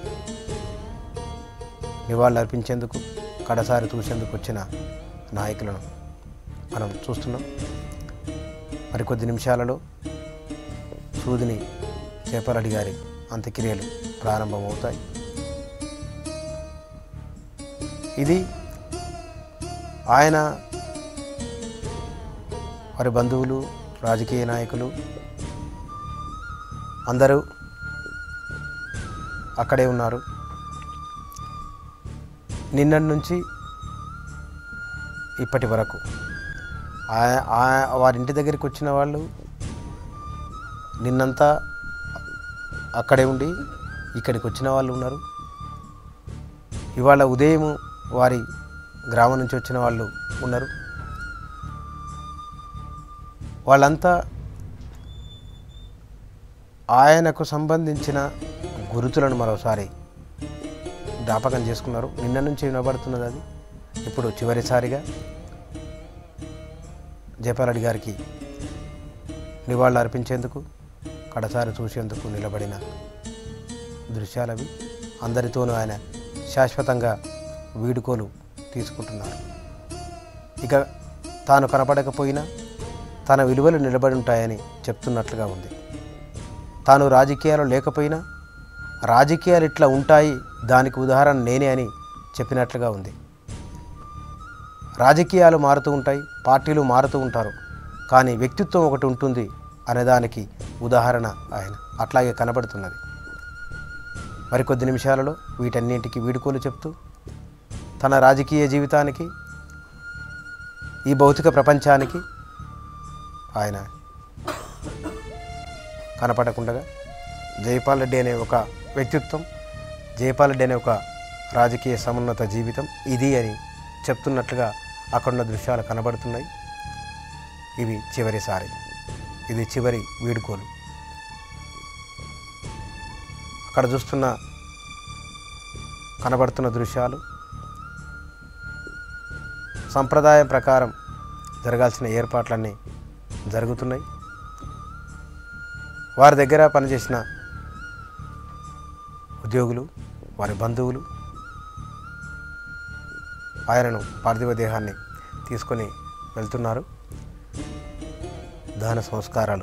నివాళులు అర్పించేందుకు కడసారి చూసేందుకు వచ్చిన నాయకులను మనం చూస్తున్నాం మరికొద్ది నిమిషాలలో సూదిని చేపరెడ్డి గారి అంత్యక్రియలు ప్రారంభమవుతాయి ఇది ఆయన వారి బంధువులు రాజకీయ నాయకులు అందరూ అక్కడే ఉన్నారు నిన్నటి నుంచి ఇప్పటి వరకు ఆ- ఆ- వారి ఇంటి దగ్గరికి వచ్చిన వాళ్ళు నిన్నంతా అక్కడే ఉండి ఇక్కడికి వచ్చిన వాళ్ళు ఉన్నారు ఇవాళ ఉదయం వారి గ్రామం నుంచి వచ్చిన వాళ్ళు ఉన్నారు వాళ్ళంతా ఆయనకు సంబంధించిన గురుతులను మరోసారి జ్ఞాపకం చేసుకున్నారు నిన్న నుంచి వినబడుతున్నది అది ఇప్పుడు చివరిసారిగా జయపాలరెడ్డి గారికి నివాళులు అర్పించేందుకు కడసారి చూసేందుకు నిలబడిన దృశ్యాలవి అందరితోనూ ఆయన శాశ్వతంగా వీడుకోలు తీసుకుంటున్నారు ఇక తాను కనపడకపోయినా తన విలువలు నిలబడి ఉంటాయని చెప్తున్నట్లుగా ఉంది తాను రాజకీయాలు లేకపోయినా రాజకీయాలు ఇట్లా ఉంటాయి దానికి ఉదాహరణ నేనే అని చెప్పినట్లుగా ఉంది రాజకీయాలు మారుతూ ఉంటాయి పార్టీలు మారుతూ ఉంటారు కానీ వ్యక్తిత్వం ఒకటి ఉంటుంది అనేదానికి ఉదాహరణ ఆయన అట్లాగే కనబడుతున్నది మరికొద్ది నిమిషాలలో వీటన్నింటికి వీడుకోలు చెప్తూ తన రాజకీయ జీవితానికి ఈ భౌతిక ప్రపంచానికి ఆయన కనపడకుండగా జైపాల్ రెడ్డి అనే ఒక వ్యక్తిత్వం జైపాల్ రెడ్డి అనే ఒక రాజకీయ సమున్నత జీవితం ఇది అని చెప్తున్నట్లుగా అక్కడున్న దృశ్యాలు కనబడుతున్నాయి ఇవి చివరిసారి ఇది చివరి వీడుకోలు అక్కడ చూస్తున్న కనబడుతున్న దృశ్యాలు సంప్రదాయం ప్రకారం జరగాల్సిన ఏర్పాట్లన్నీ జరుగుతున్నాయి వారి దగ్గర పనిచేసిన ఉద్యోగులు వారి బంధువులు ఆయనను పార్థివ దేహాన్ని తీసుకొని వెళ్తున్నారు దహన సంస్కారాలు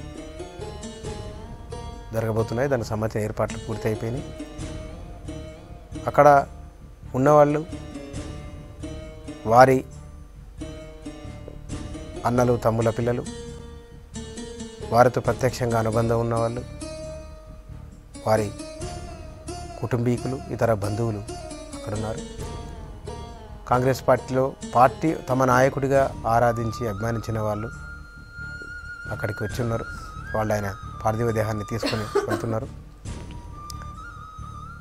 జరగబోతున్నాయి దానికి సంబంధించిన ఏర్పాట్లు పూర్తి అయిపోయినాయి అక్కడ ఉన్నవాళ్ళు వారి అన్నలు తమ్ముల పిల్లలు వారితో ప్రత్యక్షంగా అనుబంధం ఉన్నవాళ్ళు వారి కుటుంబీకులు ఇతర బంధువులు అక్కడ ఉన్నారు కాంగ్రెస్ పార్టీలో పార్టీ తమ నాయకుడిగా ఆరాధించి అభిమానించిన వాళ్ళు అక్కడికి వచ్చి ఉన్నారు వాళ్ళు ఆయన పార్థివ దేహాన్ని తీసుకొని వెళ్తున్నారు